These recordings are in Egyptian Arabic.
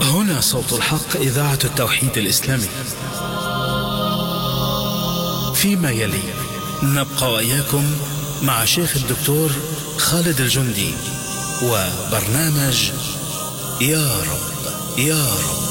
هنا صوت الحق إذاعة التوحيد الإسلامي فيما يلي نبقى وإياكم مع شيخ الدكتور خالد الجندي وبرنامج يا رب يا رب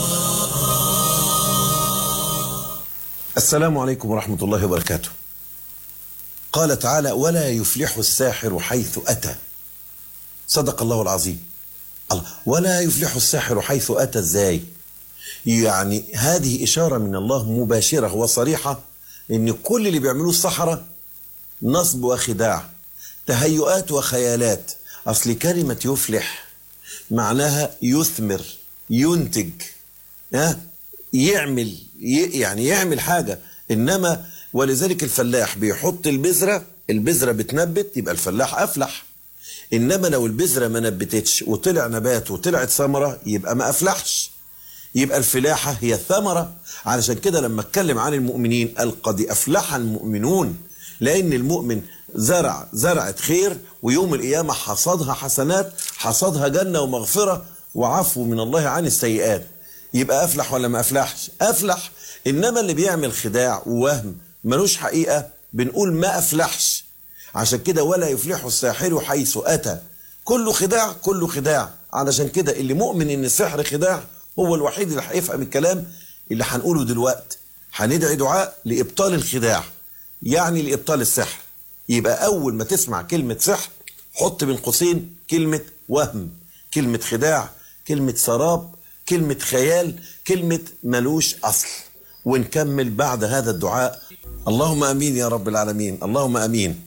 السلام عليكم ورحمة الله وبركاته قال تعالى ولا يفلح الساحر حيث أتى صدق الله العظيم الله ولا يفلح الساحر حيث أتى ازاي يعني هذه إشارة من الله مباشرة وصريحة إن كل اللي بيعملوه السحرة نصب وخداع تهيؤات وخيالات أصل كلمة يفلح معناها يثمر ينتج ها يعمل يعني يعمل حاجة إنما ولذلك الفلاح بيحط البذرة البذرة بتنبت يبقى الفلاح أفلح إنما لو البذرة ما نبتتش وطلع نبات وطلعت ثمرة يبقى ما أفلحش يبقى الفلاحة هي الثمرة علشان كده لما اتكلم عن المؤمنين قال قد أفلح المؤمنون لأن المؤمن زرع زرعة خير ويوم القيامة حصدها حسنات حصدها جنة ومغفرة وعفو من الله عن السيئات يبقى أفلح ولا ما أفلحش أفلح إنما اللي بيعمل خداع ووهم ملوش حقيقة بنقول ما أفلحش عشان كده ولا يفلح الساحر حيث أتى كله خداع كله خداع علشان كده اللي مؤمن إن السحر خداع هو الوحيد اللي هيفهم الكلام اللي هنقوله دلوقتي هندعي دعاء لإبطال الخداع يعني لإبطال السحر يبقى أول ما تسمع كلمة سحر حط بين قوسين كلمة وهم كلمة خداع كلمة سراب كلمة خيال كلمة ملوش أصل ونكمل بعد هذا الدعاء اللهم أمين يا رب العالمين اللهم أمين